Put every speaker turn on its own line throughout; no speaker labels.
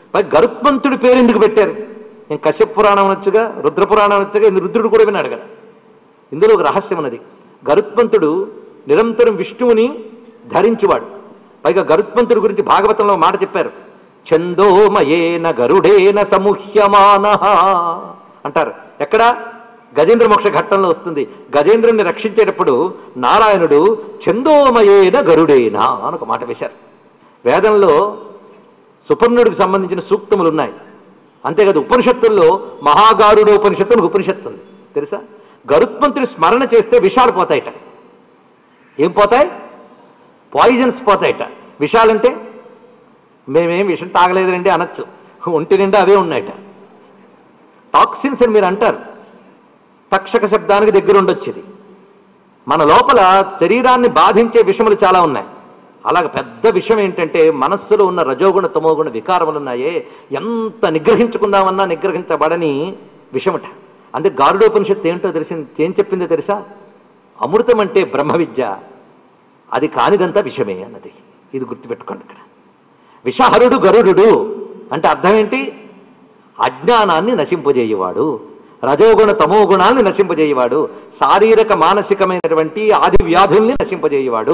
పై గరుత్మంతుడి పేరు ఎందుకు పెట్టారు నేను కశ్యప పురాణం అనొచ్చుగా రుద్ర పురాణం అనొచ్చుగా ఇందు రుద్రుడు కూడా విన్నాడు కదా ఇందులో ఒక రహస్యం ఉన్నది గరుత్మంతుడు నిరంతరం విష్ణువుని ధరించువాడు పైగా గరుత్మంతుడి గురించి భాగవతంలో ఒక మాట చెప్పారు చందోమయేన గరుడేన సముహ్యమాన అంటారు ఎక్కడ గజేంద్ర మోక్ష ఘట్టంలో వస్తుంది గజేంద్రుని రక్షించేటప్పుడు నారాయణుడు చందోమయేన గరుడేన అని ఒక మాట వేశారు వేదంలో సుపర్ణుడికి సంబంధించిన సూక్తములు ఉన్నాయి అంతేకాదు ఉపనిషత్తుల్లో మహాగారుడు ఉపనిషత్తు అని ఒక ఉపనిషత్తు ఉంది తెలుసా గరుత్మంతుడి స్మరణ చేస్తే విషాలు పోతాయిట ఏం పోతాయి పాయిజన్స్ పోతాయిట విషాలంటే మేమేం విషం తాగలేదండి అనొచ్చు ఒంటి నిండా అవే ఉన్నాయట టాక్సిన్స్ అని మీరు అంటారు తక్షక శబ్దానికి దగ్గర ఉండొచ్చేది మన లోపల శరీరాన్ని బాధించే విషములు చాలా ఉన్నాయి అలాగ పెద్ద విషయం ఏంటంటే మనస్సులో ఉన్న రజోగుణ తమోగుణ వికారములు ఉన్నాయే ఎంత నిగ్రహించుకుందామన్నా నిగ్రహించబడని విషమట అందుకే గారుడోపనిషత్తు ఏంటో తెలిసింది ఏం చెప్పిందో తెలుసా అమృతం అంటే బ్రహ్మ విద్య అది కానిదంతా విషమే అన్నది ఇది గుర్తుపెట్టుకోండి ఇక్కడ విషహరుడు గరుడు అంటే అర్థం ఏంటి అజ్ఞానాన్ని నశింపజేయవాడు రజోగుణ తమో గుణాల్ని నశింపజేయవాడు శారీరక మానసికమైనటువంటి ఆది వ్యాధుల్ని నశింపజేయవాడు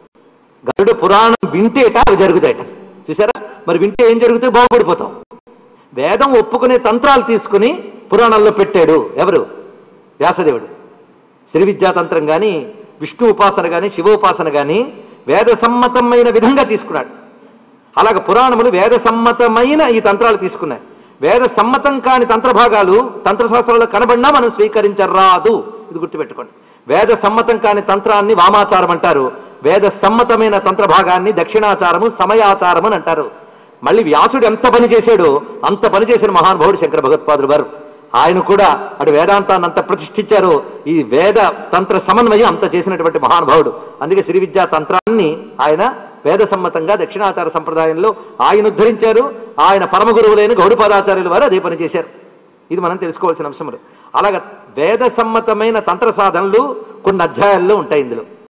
గరుడు పురాణం వింటేట అవి జరుగుతాయట చూసారా మరి వింటే ఏం జరుగుతాయి బాగుపడిపోతాం వేదం ఒప్పుకునే తంత్రాలు తీసుకుని పురాణాల్లో పెట్టాడు ఎవరు వ్యాసదేవుడు శ్రీ విద్యాతంత్రం కానీ విష్ణు ఉపాసన కానీ శివోపాసన కానీ వేద సమ్మతమైన విధంగా తీసుకున్నాడు అలాగ పురాణములు వేద సమ్మతమైన ఈ తంత్రాలు తీసుకున్నాయి వేద సమ్మతం కాని తంత్రభాగాలు తంత్రశాస్త్రంలో కనబడినా మనం స్వీకరించరాదు ఇది గుర్తుపెట్టుకోండి వేద సమ్మతం కాని తంత్రాన్ని వామాచారం అంటారు వేద సమ్మతమైన తంత్రభాగాన్ని దక్షిణాచారము సమయాచారం అని అంటారు మళ్ళీ వ్యాసుడు ఎంత పని చేశాడో అంత పని చేసిన మహానుభావుడు శంకర భగవత్పాదులు వారు ఆయన కూడా అటు వేదాంతాన్ని అంత ప్రతిష్ఠించారు ఈ వేద తంత్ర సమన్వయం అంత చేసినటువంటి మహానుభావుడు అందుకే శ్రీ విద్యా తంత్రాన్ని ఆయన వేద సమ్మతంగా దక్షిణాచార సంప్రదాయంలో ఆయన ఉద్ధరించారు ఆయన పరమ గురువులైన గౌడపాదాచార్యుల వారు అదే పని చేశారు ఇది మనం తెలుసుకోవాల్సిన అంశములు అలాగ వేద సమ్మతమైన తంత్ర సాధనలు కొన్ని అధ్యాయాల్లో ఉంటాయి ఇందులో